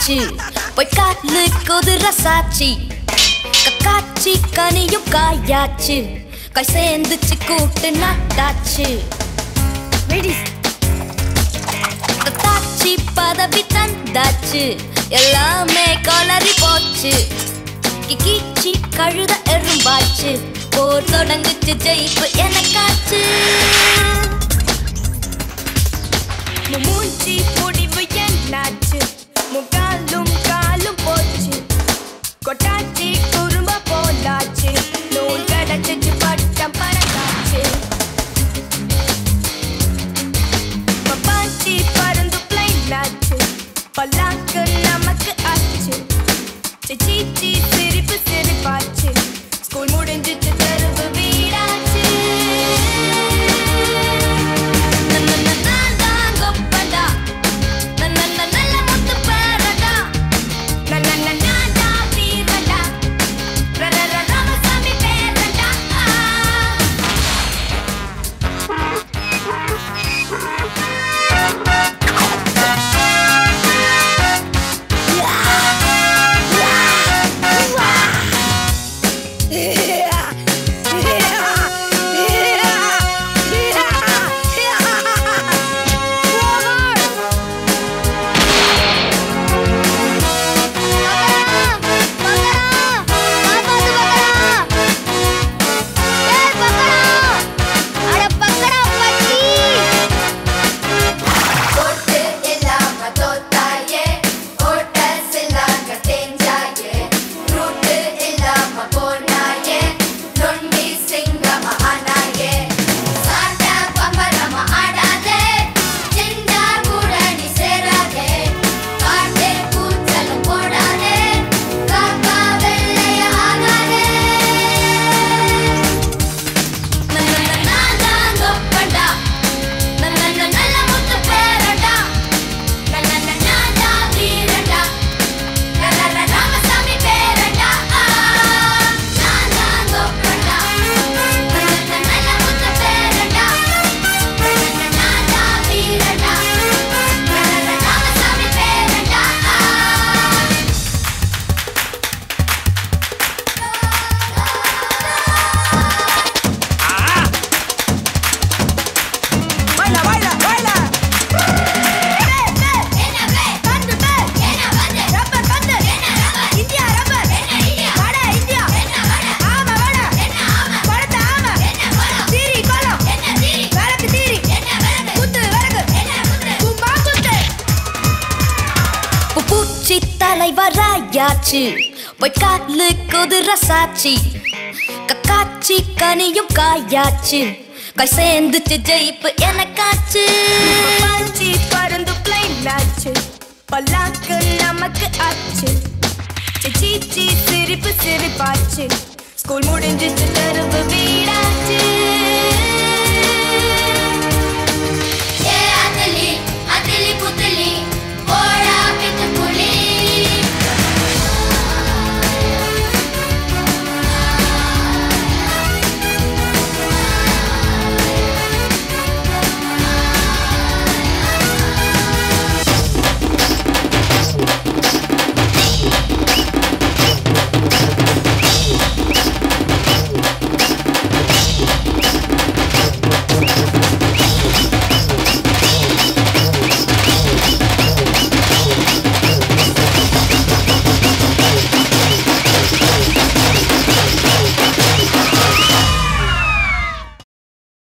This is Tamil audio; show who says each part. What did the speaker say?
Speaker 1: ஆச்சு போய் காலு குதிர சாச்சி கக்காச்சி கனியும் காயாச்சு கை சேர்ந்துச்சு கூட்டு நட்டாச்சு தாச்சி பதவி தந்தாச்சு எல்லாமே கொலரி போச்சு கீச்சி கழுத எறும்பாச்சு போர் தொடங்குச்சு ஜெயிப்பு எனக்காச்சு
Speaker 2: உன் மூஞ்சி முடிவு என்னாச்சு முகாலும் காலும் போச்சு கொட்டாச்சி குறும்ப போலாச்சு நூல் கடச்சிச்சு பட்டம் பறந்தாச்சு பப்பாச்சி பறந்து பிளைன் ஆச்சு பல்லாக்கு நமக்கு ஆச்சு சீச்சி சிரிப்பு சிரிப்பாச்சு ஸ்கூல் முடிஞ்சிச்சு தெருவு வீடாச்சு
Speaker 1: நான் கொப்படா நல்ல முத்து பேரடா
Speaker 2: நான்டா வீரடா
Speaker 1: ராமசாமி பேரடா
Speaker 3: ஓட்டு இல்லாம தோத்தாயே ஓட்ட சில்லாங்க தேஞ்சாயே ரூட்டு இல்லாம போனாயே நொண்டி சிங்கம ஆனாயே சாட்ட பம்பரம ஆடாதே செஞ்சா கூட நீ சேராதே காட்டே கூச்சலும் போடாதே காக்கா வெள்ளைய ஆகாதே நான் கொப்படா நல்ல முத்து பேரடா நான்டா வீரடா ராமசாமி பேரடா நான்டா கொப்படா நல்ல முத்து பேரடா நான்டா வீரடா ராமசாமி பேரடா
Speaker 2: baila, baila, baila. India rubber வட இந்தியா ஆம வட பழத்த ஆம தீரி கோலம் விளக்கு தீரி குத்து விளக்கு கும்பா குத்து
Speaker 1: பூச்சி தலைவராயாச்சு போய் காலு குதிர சாச்சி கக்காச்சி கனியும் காயாச்சு கை சேர்ந்துச்சு ஜெயிப்பு எனக்காச்சு
Speaker 2: பாஞ்சி பறந்து பிளைன் ஆச்சு பல்லாக்கு நமக்கு ஆச்சு சீச்சி சிரிப்பு சிரிப்பாச்சு ஸ்கூல் முடிஞ்சிச்சு தெருவு வீடாச்சு